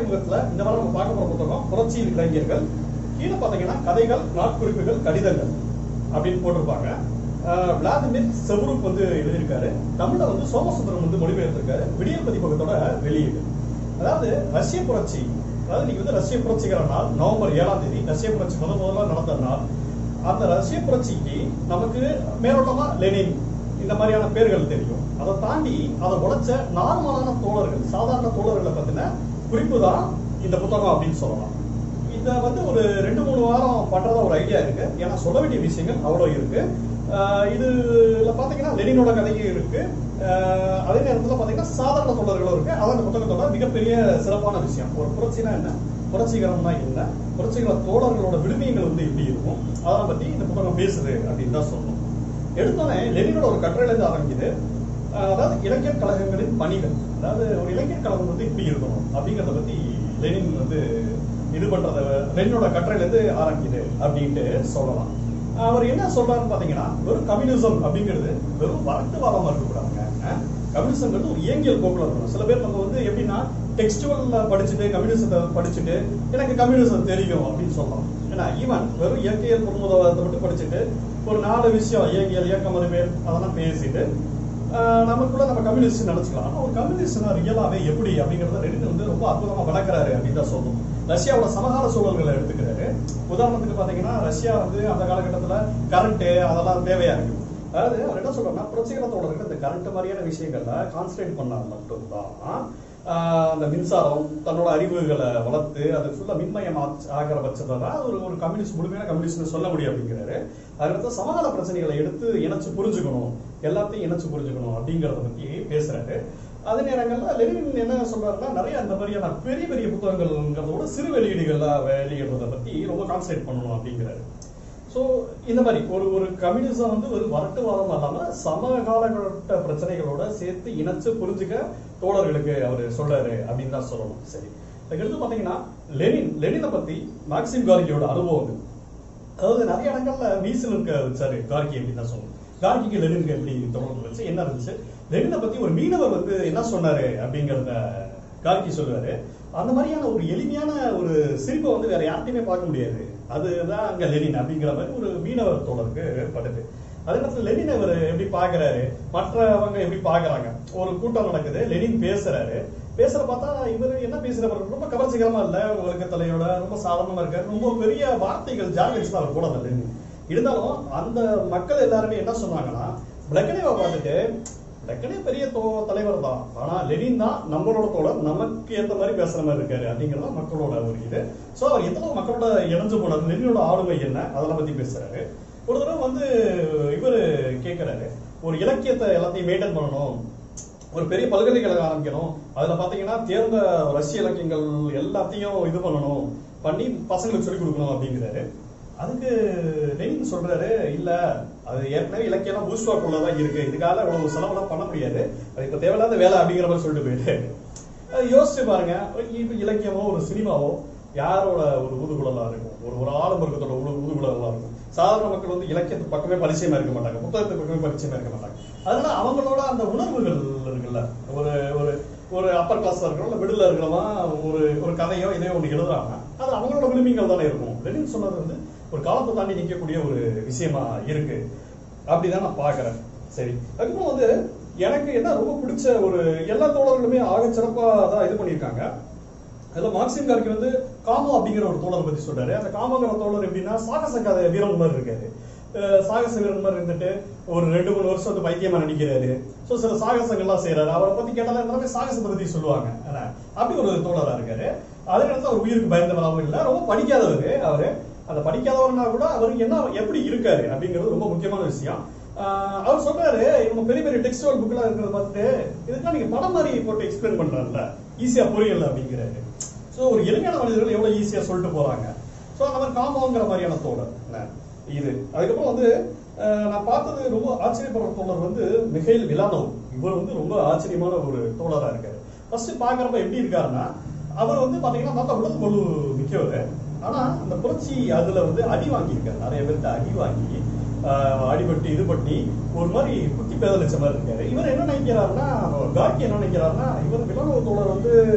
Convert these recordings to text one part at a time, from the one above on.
அறிமுகத்துல இந்த வாரம் நம்ம பார்க்க போற புத்தகம் புரட்சியின் இளைஞர்கள் கீழே பாத்தீங்கன்னா கதைகள் நாட்குறிப்புகள் கடிதங்கள் அப்படின்னு போட்டிருப்பாங்க ஆஹ் விளாதிமிர் செவருப் வந்து எழுதியிருக்காரு தமிழ்ல வந்து சோமசுந்தரம் வந்து மொழிபெயர்த்திருக்காரு விடியல் பதிப்பகத்தோட வெளியீடு அதாவது ரஷ்ய புரட்சி அதாவது நீங்க வந்து ரஷ்ய புரட்சிகர நாள் நவம்பர் ஏழாம் தேதி ரஷ்ய புரட்சி முத முதல்ல நடந்த நாள் அந்த ரஷ்ய புரட்சிக்கு நமக்கு மேலோட்டமா லெனின் இந்த மாதிரியான பேர்கள் தெரியும் அதை தாண்டி அதை உழைச்ச நார்மலான தோழர்கள் சாதாரண தோழர்களை பத்தின குறிப்பு தான் இந்த புத்தகம் அப்படின்னு சொல்லலாம் இத வந்து ஒரு ரெண்டு மூணு வாரம் பண்றதா ஒரு ஐடியா இருக்கு ஏன்னா சொல்ல வேண்டிய விஷயங்கள் அவ்வளோ இருக்கு ஆஹ் இதுல பாத்தீங்கன்னா லெனினோட கதையும் இருக்கு ஆஹ் அதே நேரத்துல பாத்தீங்கன்னா சாதாரண தொடர்களும் இருக்கு அதான் இந்த புத்தகத்தோட மிகப்பெரிய சிறப்பான விஷயம் ஒரு புரட்சினா என்ன புரட்சிகரம்னா என்ன புரட்சிகர தோழர்களோட விடுமியங்கள் வந்து எப்படி இருக்கும் அதெல்லாம் பத்தி இந்த புத்தகம் பேசுது அப்படின்னு தான் சொல்லணும் எடுத்தோடனே லெனினோட ஒரு கட்டுரையில இருந்து ஆரம்பிக்குது ஆஹ் அதாவது இலக்கிய கழகங்களின் பணிகள் அதாவது ஒரு இலக்கிய கழகம் வந்து இப்படி இருக்கணும் அப்படிங்கறத பத்தி லெனின் வந்து இது பண்றத லெனினோட கட்டுரையில இருந்து ஆரம்பிக்குது அப்படின்ட்டு சொல்லலாம் அவர் என்ன சொல்றாருன்னு பாத்தீங்கன்னா வெறும் கம்யூனிசம் அப்படிங்கிறது வெறும் வரட்டுவாதமா இருக்கக்கூடாதுங்க கம்யூனிசம்ங்கிறது ஒரு இயங்கியல் போக்குல இருக்கணும் சில பேர் நம்ம வந்து எப்படின்னா டெக்ஸ்டுவல்ல படிச்சுட்டு கம்யூனிசத்தை படிச்சுட்டு எனக்கு கம்யூனிசம் தெரியும் அப்படின்னு சொல்லலாம் ஏன்னா ஈவன் வெறும் இயற்கையல் பொதுமுதவாதத்தை மட்டும் படிச்சுட்டு ஒரு நாலு விஷயம் இயங்கியல் இயக்கம் அறிவியல் அதெல்லாம் பேசிட்டு ஆஹ் நமக்குள்ள நம்ம கம்யூனிஸ்ட் நினைச்சுக்கலாம் ஆனா ஒரு கம்யூனிஸ்ட்னா ரியலாவே எப்படி அப்படிங்கறத ரெண்டு வந்து ரொம்ப அற்புதமா விளக்குறாரு அப்படின்னு தான் சொல்லணும் ரஷ்யாவோட சமகால சூழல்களை எடுத்துக்கிறாரு உதாரணத்துக்கு பாத்தீங்கன்னா ரஷ்யா வந்து அந்த காலகட்டத்துல கரண்ட் அதெல்லாம் தேவையா இருக்கு அதாவது அவர் என்ன சொல்றாருன்னா புரட்சிகர தோழர்கள் இந்த கரண்ட் மாதிரியான விஷயங்கள்ல கான்சன்ட்ரேட் பண்ணால் மட்டும்தான் ஆஹ் அந்த மின்சாரம் தன்னோட அறிவுகளை வளர்த்து அது ஃபுல்லா மின்மயம் ஆச்- ஆகிற பட்சத்தை தான் ஒரு ஒரு கம்யூனிஸ்ட் முழுமையான கம்யூனிஸ்ட்னு சொல்ல முடியும் அப்படிங்கிறாரு அதுக்கடுத்து சமகால பிரச்சனைகளை எடுத்து இணைச்சு புரிஞ்சுக்கணும் எல்லாத்தையும் இணைச்சு புரிஞ்சுக்கணும் அப்படிங்கறத பத்தி பேசுறாரு அதே நேரங்கள்ல லெனின் என்ன சொல்றாருன்னா நிறைய அந்த மாதிரியான பெரிய பெரிய புத்தகங்கள்ங்கிறத விட சிறு வெளியீடுகளா வெளியிடுறத பத்தி ரொம்ப கான்சன்ட்ரேட் பண்ணணும் அப்படிங்கிறாரு சோ இந்த மாதிரி ஒரு ஒரு கம்யூனிசம் வந்து ஒரு வரட்டுவாதம் இல்லாம சமகாலகட்ட பிரச்சனைகளோட சேர்த்து இணைச்சு புரிஞ்சுக்க தோழர்களுக்கு அவர் சொல்றாரு அப்படின்னு தான் சொல்லணும் சரி அதுக்கடுத்து பாத்தீங்கன்னா லெனின் லெனினை பத்தி மார்க்சிம் கார்கியோட அனுபவங்கள் அதாவது நிறைய இடங்கள்ல வீசில் இருக்க வச்சாரு கார்கி அப்படின்னு தான் சொல்லணும் கார்கிக்கு லெனினுக்கு எப்படி தொடர்பு வச்சு என்ன இருந்துச்சு லெனினை பத்தி ஒரு மீனவர் வந்து என்ன சொன்னாரு அப்படிங்கறத கார்கி சொல்லுவாரு அந்த மாதிரியான ஒரு எளிமையான ஒரு சிரிப்பை வந்து வேற யார்ட்டையுமே பார்க்க முடியாது அதுதான் அங்க லெனின் அப்படிங்கிற மாதிரி ஒரு மீனவர் தோழருக்கு படுது அதே நேரத்துல லெனின் அவர் எப்படி பாக்குறாரு மற்றவங்க எப்படி பாக்குறாங்க ஒரு கூட்டம் நடக்குது லெனின் பேசுறாரு பேசுற பார்த்தா இவர் என்ன பேசுறவர் ரொம்ப கவர்ச்சிகரமா இல்ல உலக தலையோட ரொம்ப சாதாரணமா இருக்காரு ரொம்ப பெரிய வார்த்தைகள் ஜாகரிச்சு அவர் கூட அந்த லெனின் இருந்தாலும் அந்த மக்கள் எல்லாருமே என்ன சொன்னாங்கன்னா பிளக்கனேவை பார்த்துட்டு பிளக்கனே பெரிய தோ- தலைவர் தான் ஆனா லெனின் தான் நம்மளோட தோழர் நமக்கு ஏத்த மாதிரி பேசுற மாதிரி இருக்காரு அப்படிங்கறது தான் மக்களோட ஒரு இது சோ அவர் எத்தனை மக்களோட இணைஞ்சு போனார் லெனினோட ஆளுமை என்ன அதெல்லாம் பத்தி பேசுறாரு ஒரு தடவை வந்து இவரு கேக்குறாரு ஒரு இலக்கியத்தை எல்லாத்தையும் மெயின்டைன் பண்ணணும் ஒரு பெரிய பல்கலைக்கழகம் ஆரம்பிக்கணும் அதுல பாத்தீங்கன்னா தேர்ந்த ரஷ்ய இலக்கியங்கள் எல்லாத்தையும் இது பண்ணணும் பண்ணி பசங்களுக்கு சொல்லிக் கொடுக்கணும் அப்படிங்கிறாரு அதுக்கு லெனின் சொல்றாரு இல்ல அது ஏற்கனவே இலக்கியம் பூஸ்வாக்குள்ளதான் இருக்கு இதுக்காக இவ்வளவு செலவெல்லாம் பண்ண முடியாது அது இப்ப தேவையில்லாத வேலை அப்படிங்கிற மாதிரி சொல்லிட்டு போயிட்டு அது யோசிச்சு பாருங்க இப்ப இலக்கியமோ ஒரு சினிமாவோ யாரோட ஒரு ஊதுகுழலா இருக்கும் ஒரு ஒரு ஆடம்பரத்தோட ஊது ஊதுகுழலா இருக்கும் சாதாரண மக்கள் வந்து இலக்கியத்து பக்கமே பரிச்சயமா இருக்க மாட்டாங்க புத்தகத்து பக்கமே பரிச்சயமா இருக்க மாட்டாங்க அதனால அவங்களோட அந்த உணர்வுகள் இருக்குல்ல ஒரு ஒரு ஒரு அப்பர் கிளாஸ்ல இருக்கிறோம் இல்ல மிடில் இருக்கிறவன் ஒரு ஒரு கதையோ இதையோ ஒண்ணு எழுதுறாங்க அது அவங்களோட விளிம்பிகள் தானே இருக்கும் லெனின் சொன்னது வந்து ஒரு காலத்தை தாண்டி நிக்கக்கூடிய ஒரு விஷயமா இருக்கு அப்படிதான் நான் பாக்குறேன் சரி அதுக்கப்புறம் வந்து எனக்கு என்ன ரொம்ப பிடிச்ச ஒரு எல்லா தோழர்களுமே ஆக சிறப்பா தான் இது பண்ணியிருக்காங்க அதுல மார்க்சிம் கார்கி வந்து காமோ அப்படிங்கிற ஒரு தோழரை பத்தி சொல்றாரு அந்த காமோங்கிற தோழர் எப்படின்னா சாகச கதை வீரன் மாதிரி இருக்காரு அஹ் சாகச வீரன் மாதிரி இருந்துட்டு ஒரு ரெண்டு மூணு வருஷம் வந்து பைத்தியமா நடிக்கிறாரு சோ சில சாகசங்கள்லாம் செய்யறாரு அவரை பத்தி கேட்டாலும் எல்லாமே சாகசத்தை பத்தி சொல்லுவாங்க என்ன? அப்படி ஒரு தோழரா இருக்காரு அதே நேரத்துல அவர் உயிருக்கு பயந்தவராகவும் இல்ல ரொம்ப படிக்காதவர் அவரு அந்த படிக்காதவர்னா கூட அவருக்கு என்ன எப்படி இருக்காரு அப்படிங்கிறது ரொம்ப முக்கியமான விஷயம் ஆஹ் அவர் சொல்றாரு இவங்க பெரிய பெரிய டெக்ஸ்டுவல் புக்லாம் இருக்கிறத பார்த்துட்டு இதுக்கெல்லாம் நீங்க படம் மாதிரி போட்டு எக்ஸ்பிளைன் பண்றாருல்ல ஈஸியா புரியல அப்படிங்கிறாரு சோ ஒரு எளிமையான மனிதர்கள் எவ்வளவு ஈஸியா சொல்லிட்டு போறாங்க சோ அந்த மாதிரி காம்போங்கிற மாதிரியான தோழர் என்ன? இது அதுக்கப்புறம் வந்து அஹ், நான் பார்த்தது ரொம்ப ஆச்சரியப்படுற தோழர் வந்து மிகைல் விலானோவ் இவர் வந்து ரொம்ப ஆச்சரியமான ஒரு தோழரா இருக்காரு ஃபர்ஸ்ட் பாக்குறப்ப எப்படி இருக்காருன்னா அவர் வந்து பாத்தீங்கன்னா பார்த்தா உடல் கொழு மிக்கவர் ஆனா அந்த புரட்சி அதுல வந்து அடி வாங்கியிருக்காரு நிறைய பேர்கிட்ட அடி வாங்கி ஆஹ், அடிபட்டு இது பண்ணி ஒரு மாதிரி குத்தி பேதலிச்ச மாதிரி இருக்காரு இவர் என்ன நினைக்கிறாருன்னா கார்கி என்ன நினைக்கிறாருன்னா இவர் விலானோவ் தோழர் வந்து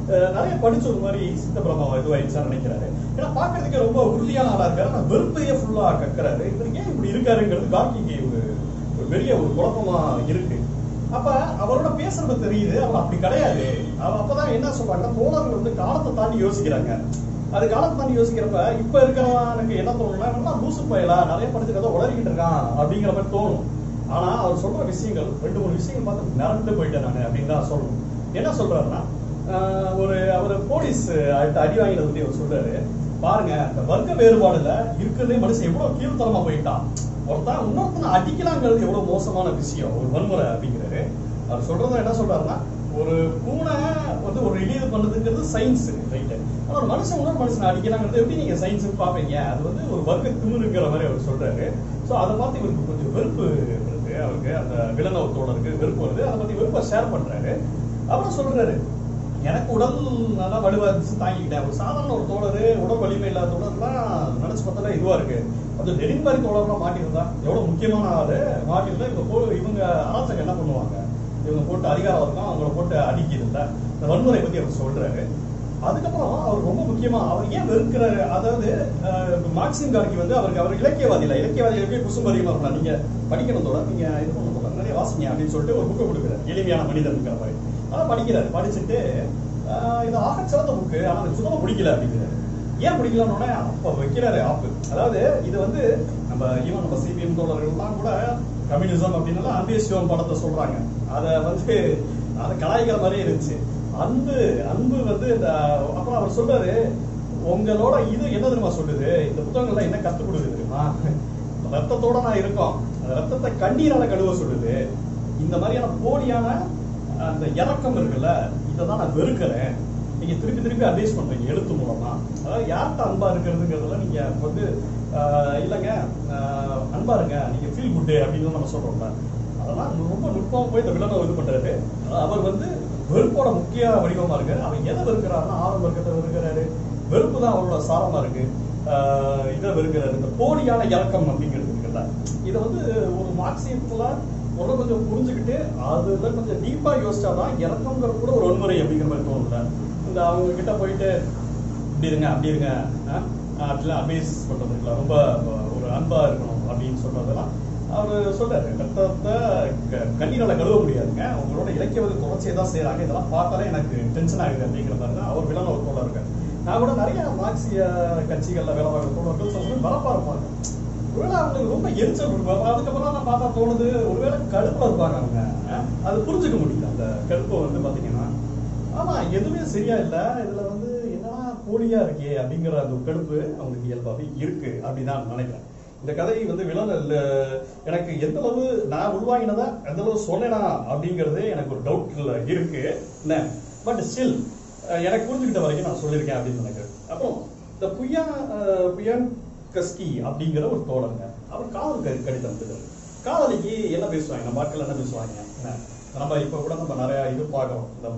அஹ், நிறைய படிச்ச ஒரு மாதிரி சித்த பிரம்மம் இதுவாயிடுச்சான்னு நினைக்கிறாரு ஏன்னா பாக்குறதுக்கு ரொம்ப உறுதியான ஆளா இருக்காரு ஆனா வெறுப்பையே ஃபுல்லா கக்குறாரு இவர் ஏன் இப்படி இருக்காருங்கிறது கார்கிக்கு ஒரு ஒரு பெரிய ஒரு குழப்பமா இருக்கு அப்ப அவரோட பேசுறது தெரியுது அவர் அப்படி கிடையாது அவர் அப்பதான் என்ன சொல்றாங்கன்னா தோழர்கள் வந்து காலத்தை தாண்டி யோசிக்கிறாங்க அது காலத்தை தாண்டி யோசிக்கிறப்ப இப்ப இருக்கிறவனுக்கு என்ன தோணும்னா நல்லா லூசு பயலா நிறைய படிச்சு ஏதோ உளறிக்கிட்டு இருக்கான் அப்படிங்கிற மாதிரி தோணும் ஆனா அவர் சொல்ற விஷயங்கள் ரெண்டு மூணு விஷயங்கள் பார்த்து மிரண்டு போயிட்டேன் நான் அப்படின்னு தான் சொல்லணும் என்ன சொல்றாருன்னா ஆஹ் ஒரு அவர் போலீஸ் அடி அடி வாங்கினதை பத்தி அவர் சொல்றாரு பாருங்க இந்த வர்க்க வேறுபாடுல இருக்கிறதே மனுஷன் எவ்வளவு கீழ்த்தரமா போயிட்டான் ஒருத்தன் இன்னொருத்தனை அடிக்கலாங்கிறது எவ்வளவு மோசமான விஷயம் ஒரு வன்முறை அப்படிங்கிறாரு அவர் சொல்றது என்ன சொல்றாருன்னா ஒரு பூனை வந்து ஒரு எளிது பண்ணுறதுங்கிறது சயின்ஸ் ரைட்டு ஆனா ஒரு மனுஷன் இன்னொரு மனுஷனை அடிக்கிறாங்கிறது எப்படி நீங்க சயின்ஸ் பாப்பீங்க அது வந்து ஒரு வர்க்க திமிருங்கிற மாதிரி அவர் சொல்றாரு சோ அதை பார்த்து இவருக்கு கொஞ்சம் வெறுப்பு வருது அவருக்கு அந்த விலனவ தோழருக்கு வெறுப்பு வருது அதை பத்தி வெறுப்பை ஷேர் பண்றாரு அப்புறம் சொல்றாரு எனக்கு உடல் நல்லா வலுவா இருந்துச்சு தாங்கிக்கிட்டேன் ஒரு சாதாரண ஒரு தோழர் உடல் வலிமை இல்லாத தோழர்லாம் நினைச்சு பார்த்தாலே இதுவா இருக்கு அது லெனின் மாதிரி தோழர்லாம் மாட்டியிருந்தா எவ்வளவு முக்கியமான ஆளு மாட்டியிருந்தா இவங்க போ இவங்க அரசாங்கம் என்ன பண்ணுவாங்க இவங்க போட்டு அதிகாரம் இருக்கும் அவங்கள போட்டு அடிக்கிறதுல இந்த வன்முறை பத்தி அவர் சொல்றாரு அதுக்கப்புறம் அவர் ரொம்ப முக்கியமா அவர் ஏன் வெறுக்கிறாரு அதாவது அஹ், மார்க்சிம் கார்கி வந்து அவருக்கு அவர் இலக்கியவாதி இல்ல இலக்கியவாதிகளுக்கு குசும்பரியமா இருக்கலாம் நீங்க படிக்கணும் தோட நீங்க இது பண்ண தோட நிறைய வாசிங்க அப்படின்னு சொல்லிட்டு ஒரு புக்கு கொடுக்குறாரு எளிமையான மனிதனுங்கிற மாதிரி அதான் படிக்கிறாரு படிச்சுட்டு ஆஹ், இது ஆக சிறந்த புக்கு ஆனா எனக்கு சுத்தமா பிடிக்கல அப்படிங்கிறாரு ஏன் பிடிக்கலன்னு அப்ப வைக்கிறாரு ஆப்பு அதாவது இது வந்து நம்ம ஈவன் நம்ம சிபிஎம் தோழர்கள்லாம் கூட கம்யூனிசம் அப்படின்னு அன்பேசியம் படத்தை சொல்றாங்க அத வந்து அதை கலாய்க்கிற மாதிரியே இருந்துச்சு அன்பு அன்பு வந்து இந்த அப்புறம் அவர் சொல்றாரு உங்களோட இது என்ன தெரியுமா சொல்லுது இந்த புத்தகங்கள்லாம் என்ன கத்து கொடுக்குது தெரியுமா ரத்தத்தோட நான் இருக்கோம் அந்த ரத்தத்தை கண்ணீரால கழுவ சொல்லுது இந்த மாதிரியான போலியான அந்த இறக்கம் இருக்குல்ல இதை தான் நான் வெறுக்கிறேன் நீங்க திருப்பி திருப்பி அட்வைஸ் பண்றீங்க எழுத்து மூலமா அதாவது யார்கிட்ட அன்பா இருக்கிறதுங்கிறதுல நீங்க வந்து ஆஹ், இல்லைங்க ஆஹ், அன்பா இருங்க நீங்க ஃபீல் குட் அப்படின்னு நம்ம சொல்றோம்ல அதெல்லாம் ரொம்ப நுட்பமா போய் இந்த வில்லனை இது பண்றாரு அவர் வந்து வெறுப்போட முக்கிய வடிவமா இருக்கு அவர் எதை வெறுக்கிறாருன்னா ஆரம்ப வர்க்கத்தை வெறுக்கிறாரு வெறுப்பு தான் அவரோட சாரமா இருக்கு ஆஹ், இதை வெறுக்கிறாரு இந்த போலியான இறக்கம் அப்படிங்கிறது இருக்குல்ல இதை வந்து ஒரு மார்க்சியத்துல ஒரு கொஞ்சம் புரிஞ்சுக்கிட்டு அதுல கொஞ்சம் டீப்பா யோசிச்சாதான் இறக்கம்ங்கிற கூட ஒரு வன்முறை அப்படிங்கிற மாதிரி தோணும்ல இந்த அவங்க கிட்ட போயிட்டு இப்படி இருங்க அப்படி இருங்க ஆஹ், அப்படிலாம் அட்வைஸ் பண்றதுக்குல ரொம்ப ஒரு அன்பா இருக்கணும் அப்படின்னு சொல்றதெல்லாம் அவர் சொல்றாரு ரத்தத்தை க- கண்ணீரால கழுவ முடியாதுங்க அவங்களோட இலக்கியவாத தொடர்ச்சியை தான் செய்யறாங்க இதெல்லாம் பார்த்தாலே எனக்கு டென்ஷன் ஆகுது அப்படிங்கிற மாதிரி தான் அவர் விலன ஒரு தோழர் இருக்காரு நான் கூட நிறைய மார்க்சிய கட்சிகள்ல வேலை பார்க்குற தோழர்கள் சொல்றது வரப்பா இருப்பாங்க ஒருவேளை அவங்களுக்கு ரொம்ப எரிச்சல் இருக்கும் அதுக்கப்புறம் நான் பார்த்தா தோணுது ஒருவேளை கடுப்புல இருப்பாங்க அவங்க அஹ், அது புரிஞ்சுக்க முடியல அந்த கடுப்பை வந்து பாத்தீங்கன்னா ஆமா எதுவுமே சரியா இல்ல இதுல வந்து என்னன்னா போலியா இருக்கே அப்படிங்கிற அந்த ஒரு கடுப்பு அவங்களுக்கு இயல்பாவே இருக்கு அப்படின்னு நான் நினைக்கிறேன் இந்த கதை வந்து விலன் இல்ல எனக்கு எந்த அளவு நான் உள்வாங்கினதா எந்த அளவு சொன்னேனா அப்படிங்கறது எனக்கு ஒரு டவுட் இருக்கு என்ன பட் ஸ்டில் எனக்கு புரிஞ்சுக்கிட்ட வரைக்கும் நான் சொல்லியிருக்கேன் அப்படின்னு நினைக்கிறேன் அப்புறம் இந்த புயா அஹ், புயான் கஸ்கி அப்படிங்கிற ஒரு தோழருங்க அவர் காதல் கடி- கடிதம் எழுதுறாரு காதலிக்கு என்ன பேசுவாங்க நம்ம ஆட்கள் என்ன பேசுவாங்க என்ன நம்ம இப்ப கூட நம்ம நிறைய இது பார்க்கறோம் நம்ம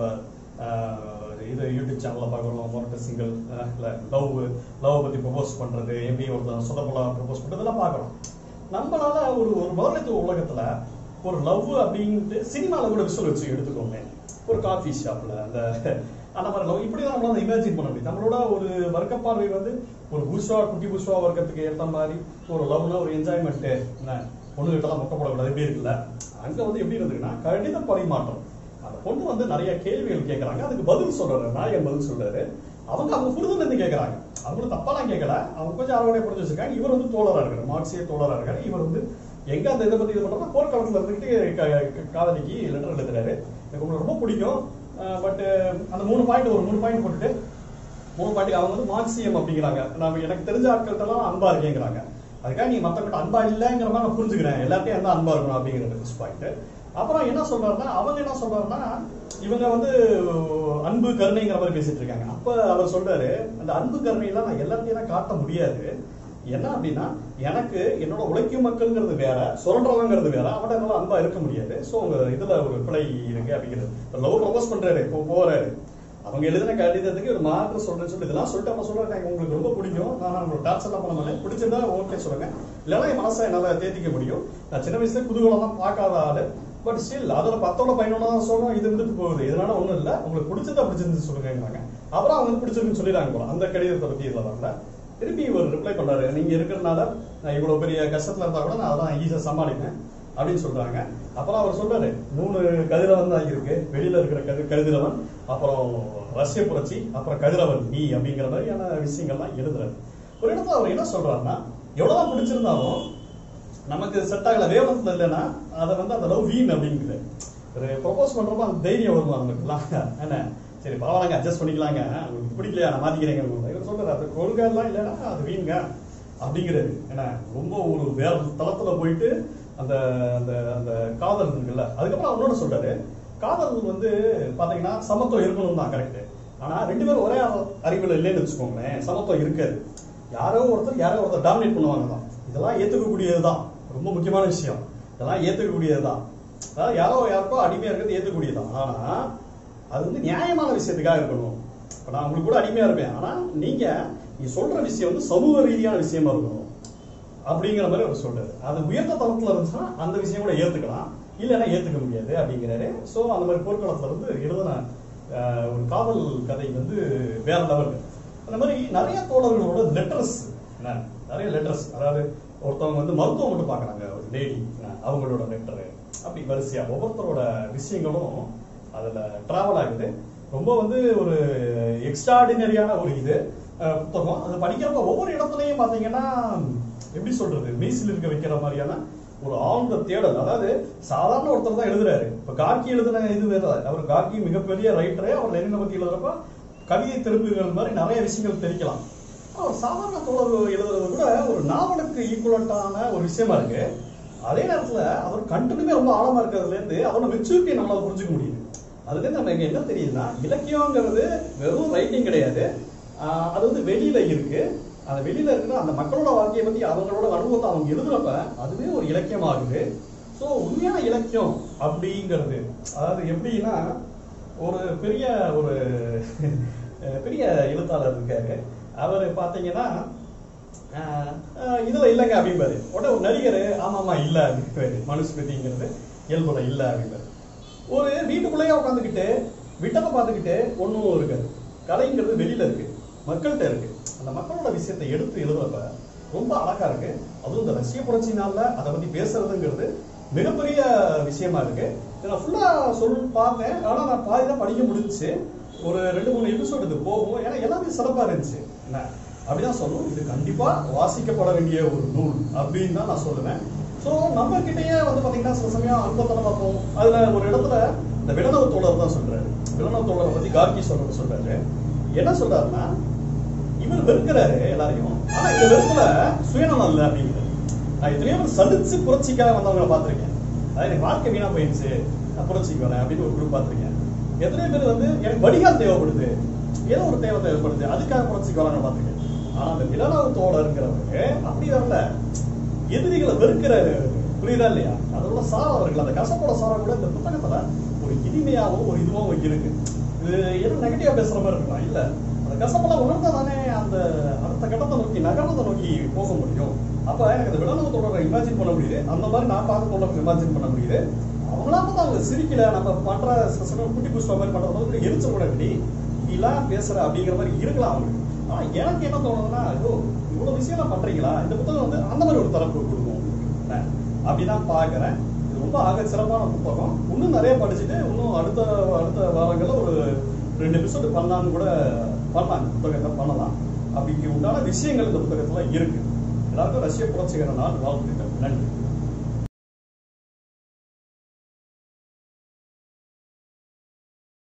ஆஹ், இது யூடியூப் சேனல்ல பார்க்கறோம் மொரட்ட சிங்கிள் லவ் லவ் பத்தி ப்ரொபோஸ் பண்றது எப்படி ஒருத்தர் சொதப்பலா ப்ரொபோஸ் பண்றதெல்லாம் பார்க்கறோம் நம்மளால ஒரு ஒரு முதலமைச்சர் உலகத்துல ஒரு லவ் அப்படின்ட்டு சினிமால கூட விஷுவல் வச்சு எடுத்துக்கோங்க ஒரு காஃபி ஷாப்ல அந்த அந்த மாதிரி லவ் இப்படி தான் நம்மளால இமேஜின் பண்ண முடியும் நம்மளோட ஒரு வர்க்க பார்வை வந்து ஒரு புஷ்வா குட்டி புஷ்வா வர்க்கத்துக்கு ஏத்த மாதிரி ஒரு லவ்னா ஒரு என்ஜாய்மெண்ட் என்ன பொண்ணுகிட்டலாம் மொக்க போடக்கூடாது எப்படி இருக்குல்ல அங்க வந்து எப்படி இருந்ததுன்னா கடித பரிமாற்றம் அந்த பொண்ணு வந்து நிறைய கேள்விகள் கேட்கறாங்க அதுக்கு பதில் சொல்றாரு நாயகன் பதில் சொல்றாரு அவங்க அவங்க புரிதல் இருந்து கேட்கறாங்க அவங்களும் தப்பாலாம் கேட்கல அவங்க கொஞ்சம் அரவணையா புரிஞ்சு வச்சிருக்காங்க இவர் வந்து தோழரா இருக்காரு மார்க்சிய தோழரா இருக்காரு இவர் வந்து எங்க அந்த இதை பத்தி இது பண்றா போர்க்காலத்துல இருந்துட்டு க- க- காதலிக்கு லெட்டர் எழுதுறாரு எனக்கு உங்களுக்கு ரொம்ப பிடிக்கும் பட் அந்த மூணு பாயிண்ட் ஒரு மூணு பாயிண்ட் போட்டுட்டு மூணு பாயிண்ட் அவங்க வந்து மார்க்சியம் அப்படிங்கிறாங்க நம்ம எனக்கு தெரிஞ்ச ஆட்கள்ட்ட எல்லாம் அன்பா இருக்கேங்கிறாங்க அதுக்காக நீ மத்தவங்கிட்ட அன்பா இல்லைங்கிற மாதிரி நான் புரிஞ்சுக்கிறேன் எல்லாத்தையும் எந்த அன்பா இருக்கணும் அப்படிங்கிறது ஃபர்ஸ்ட் பாயிண்ட் அப்புறம் என்ன சொல்றாருன்னா அவங்க என்ன சொல்றாருன்னா இவங்க வந்து அன்பு கருணைங்கிற மாதிரி பேசிட்டு இருக்காங்க அப்ப அவர் சொல்றாரு அந்த அன்பு கருணை எல்லாம் நான் எல்லாத்தையும் எல்லாம் காட்ட முடியாது என்ன அப்படின்னா எனக்கு என்னோட உழைக்கும் மக்கள்ங்கிறது வேற சுரண்டவங்கிறது வேற அவட என்னால அன்பா இருக்க முடியாது சோ உங்க இதுல ஒரு பிழை இருக்கு அப்படிங்கிறது லவ் ப்ரொபோஸ் பண்றாரு இப்போ போறாரு அவங்க எழுதின கடிதத்துக்கு ஒரு மாற்று சொல்றேன்னு சொல்லி இதெல்லாம் சொல்லிட்டு அப்ப சொல்றாங்க "எனக்கு உங்களுக்கு ரொம்ப பிடிக்கும் நான் உங்களுக்கு டார்ச்சர் எல்லாம் பண்ண மாட்டேன் பிடிச்சிருந்தா ஓகே சொல்லுங்க இல்லைன்னா என் மனசை என்னால தேத்திக்க முடியும் நான் சின்ன வயசுல குதூகலம் தான் பார்க்காத ஆளு பட் ஸ்டில் அதோட பத்தோட பதினொன்னா சொல்றோம் இது இருந்துட்டு போகுது இதனால ஒண்ணும் இல்ல உங்களுக்கு பிடிச்சதா பிடிச்சிருந்து சொல்லுங்கிறாங்க அப்புறம் அவங்க வந்து பிடிச்சிருக்குன்னு சொல்லிடுறாங்க போல அந்த கடிதத்தை பத்தி இதுல வரல திருப்பி இவர் ரிப்ளை பண்றாரு நீங்க இருக்கிறதுனால நான் இவ்வளவு பெரிய கஷ்டத்துல இருந்தா கூட நான் அதான் ஈஸியா சமாளிப்பேன் அப்படின்னு சொல்றாங்க அப்புறம் அவர் சொல்றாரு மூணு கதிரவன் தான் இருக்கு வெளியில இருக்கிற கதி கதிரவன் அப்புறம் ரஷ்ய புரட்சி அப்புறம் கதிரவன் நீ அப்படிங்கிற மாதிரியான விஷயங்கள்லாம் எழுதுறாரு ஒரு இடத்துல அவர் என்ன சொல்றாருன்னா எவ்வளவுதான் பிடிச்சிருந்தாலும் நமக்கு செட் ஆகல வேவனத்துல இல்லைன்னா அதை வந்து அந்த லவ் வீண் அப்படிங்குது ஒரு ப்ரொபோஸ் பண்றப்ப அந்த தைரியம் வருமா நமக்குலாம் என்ன சரி பரவாயில்லங்க அட்ஜஸ்ட் பண்ணிக்கலாங்க உங்களுக்கு பிடிக்கலையா நான் மாத்திக்கிறேங்க இவர் சொல்றாரு அது கொள்கை எல்லாம் இல்லைன்னா அது வீண்ங்க அப்படிங்கிறது என்ன ரொம்ப ஒரு வேற தளத்துல போயிட்டு அந்த அந்த அந்த காதல் இருக்குல்ல அதுக்கப்புறம் அவனோட சொல்றாரு காதல் வந்து பாத்தீங்கன்னா சமத்துவம் இருக்கணும் தான் கரெக்ட் ஆனா ரெண்டு பேரும் ஒரே அறிவுல இல்லைன்னு வச்சுக்கோங்களேன் சமத்துவம் இருக்காது யாரோ ஒருத்தர் யாரோ ஒருத்தர் டாமினேட் பண்ணுவாங்க தான் இதெல்லாம் ஏத்துக்கக்கூடியதுதான் ரொம்ப முக்கியமான விஷயம் இதெல்லாம் ஏத்துக்கக்கூடியதுதான் அதாவது யாரோ யாருக்கோ அடிமையா இருக்கிறது ஏத்துக்கக்கூடியதுதான் ஆனா அது வந்து நியாயமான விஷயத்துக்காக இருக்கணும் இப்ப நான் உங்களுக்கு கூட அடிமையா இருப்பேன் ஆனா நீங்க நீ சொல்ற விஷயம் வந்து சமூக ரீதியான விஷயமா இருக்கணும் அப்படிங்கிற மாதிரி அவர் சொல்றாரு அது உயர்ந்த தளத்துல இருந்துச்சுன்னா அந்த விஷயம் கூட ஏத்துக்கலாம் இல்லைன்னா ஏத்துக்க முடியாது அப்படிங்கிறாரு சோ அந்த மாதிரி போர்க்களத்துல இருந்து எழுதின ஆஹ், ஒரு காதல் கதை வந்து வேற லெவல் அந்த மாதிரி நிறைய தோழர்களோட லெட்டர்ஸ் நிறைய லெட்டர்ஸ் அதாவது ஒருத்தவங்க வந்து மருத்துவம் மட்டும் பாக்குறாங்க ஒரு லேடி அவங்களோட லெட்டரு அப்படி வரிசையா ஒவ்வொருத்தரோட விஷயங்களும் அதுல டிராவல் ஆகுது ரொம்ப வந்து ஒரு எக்ஸ்ட்ராடினரியான ஒரு இது அஹ், புத்தகம் அது படிக்கிறப்ப ஒவ்வொரு இடத்துலயும் பாத்தீங்கன்னா எப்படி சொல்றது மெய்சில் இருக்க வைக்கிற மாதிரியான ஒரு ஆழ்ந்த தேடல் அதாவது சாதாரண ஒருத்தர் தான் எழுதுறாரு இப்ப கார்கி எழுதுன இது வேற அவர் கார்கி மிகப்பெரிய ரைட்டரே அவர் லெனினை பத்தி எழுதுறப்ப கவிதை திருப்புகள் மாதிரி நிறைய விஷயங்கள் தெரிக்கலாம் ஆனா, ஒரு சாதாரண தோழர் எழுதுறது கூட ஒரு நாவலுக்கு ஈக்குவலண்டான ஒரு விஷயமா இருக்கு அதே நேரத்துல அவர் கண்டனுமே ரொம்ப ஆழமா இருக்கிறதுல இருந்து அவரோட மெச்சூரிட்டியை நம்மளால புரிஞ்சுக்க முடியுது அதுல இருந்து நமக்கு என்ன தெரியுதுன்னா இலக்கியங்கிறது வெறும் ரைட்டிங் கிடையாது ஆஹ் அது வந்து வெளியில இருக்கு அந்த வெளியில இருக்கிற அந்த மக்களோட வாழ்க்கையை பத்தி அவங்களோட அனுபவத்தை அவங்க எழுதுறப்ப அதுவே ஒரு இலக்கியம் ஆகுது சோ உண்மையான இலக்கியம் அப்படிங்கிறது அதாவது எப்படின்னா ஒரு பெரிய ஒரு அஹ் பெரிய எழுத்தாளர் இருக்காரு அவர் பாத்தீங்கன்னா ஆஹ் ஆஹ் இதுல இல்லைங்க அப்படிம்பாரு உடனே ஒரு நடிகர் ஆமாமா இல்ல அப்படிம்பாரு மனுஸ்மிருதிங்கிறது இயல்புல இல்ல அப்படிம்பாரு ஒரு வீட்டுக்குள்ளேயே உட்காந்துக்கிட்டு விட்டத்தை பார்த்துக்கிட்டு ஒண்ணும் இருக்காது கலைங்கிறது வெளியில இருக்கு மக்கள்கிட்ட இருக்கு அந்த மக்களோட விஷயத்தை எடுத்து எழுதுறப்ப ரொம்ப அழகா இருக்கு அதுவும் இந்த ரஷ்ய புரட்சி நாள்ல அதை பத்தி பேசுறதுங்கிறது மிகப்பெரிய விஷயமா இருக்கு இதை நான் ஃபுல்லா சொல் பார்த்தேன் ஆனா நான் பாதி தான் படிக்க முடிஞ்சுச்சு ஒரு ரெண்டு மூணு எபிசோடு இது போகும் ஏன்னா எல்லாமே சிறப்பா இருந்துச்சு என்ன அப்படிதான் சொல்லணும் இது கண்டிப்பா வாசிக்கப்பட வேண்டிய ஒரு நூல் அப்படின்னு தான் நான் சொல்லுவேன் சோ நம்ம கிட்டயே வந்து பாத்தீங்கன்னா சில சமயம் அன்பத்தனம் பார்ப்போம் அதுல ஒரு இடத்துல இந்த விலனவ தோழர் தான் சொல்றாரு விலனவ தோழரை பத்தி கார்கி சொல்றது சொல்றாரு என்ன சொல்றாருன்னா இவர் வெறுக்கிறாரு எல்லாரையும் ஆனா இந்த வெறுப்புல சுயநலம் இல்ல அப்படிங்கிறாரு நான் எத்தனையோ பேர் சலிச்சு புரட்சிக்காக வந்தவங்களை பார்த்திருக்கேன் அதாவது எனக்கு வாழ்க்கை வீணா போயிடுச்சு நான் புரட்சிக்கு வரேன் அப்படின்னு ஒரு குரூப் பார்த்திருக்கேன் எத்தனையோ பேர் வந்து எனக்கு வடிகால் தேவைப்படுது ஏதோ ஒரு தேவை தேவைப்படுது அதுக்காக புரட்சிக்கு வராங்க பார்த்திருக்கேன் ஆனா அந்த விலனாவு தோழருங்கிறவரு அப்படி வரல எதிரிகளை வெறுக்கிறாரு புரியுதா இல்லையா அதோட சாரம் அவர்கள் அந்த கசப்போட சாரம் கூட இந்த புத்தகத்துல ஒரு இனிமையாகவும் ஒரு இதுவாகவும் இருக்கு இது எதுவும் நெகட்டிவா பேசுற மாதிரி இருக்கலாம் இல்ல அந்த கசப்பெல்லாம் உணர்ந்தா தானே அந்த அடுத்த கட்டத்தை நோக்கி நகரத்தை நோக்கி போக முடியும் அப்ப எனக்கு அந்த விலங்கு தொடரை இமேஜின் பண்ண முடியுது அந்த மாதிரி நான் பார்க்க தொடரை இமேஜின் பண்ண முடியுது அவங்களா பார்த்தா அவங்க சிரிக்கல நம்ம பண்ற சில சமயம் குட்டி புஷ்பா மாதிரி பண்றது வந்து எரிச்சல் கூட இப்படி இப்படிலாம் பேசுற அப்படிங்கிற மாதிரி இருக்கலாம் அவங்களுக்கு ஆனா எனக்கு என்ன தோணுதுன்னா ஐயோ இவ்வளவு விஷயம் பண்றீங்களா இந்த புத்தகம் வந்து அந்த மாதிரி ஒரு தரப்பு கொடுக்கும் என்ன? அப்படிதான் பாக்குறேன் இது ரொம்ப ஆக சிறப்பான புத்தகம் இன்னும் நிறைய படிச்சுட்டு இன்னும் அடுத்த அடுத்த வாரங்கள்ல ஒரு ரெண்டு எபிசோடு பண்ணலாம்னு கூட பண்ணலாம் இந்த புத்தகத்தை பண்ணலாம் அப்படிக்கு உண்டான விஷயங்கள் இந்த புத்தகத்துல இருக்கு எல்லாருக்கும் ரஷ்ய புரட்சிகர நாள் வாழ்த்துக்கள் நன்றி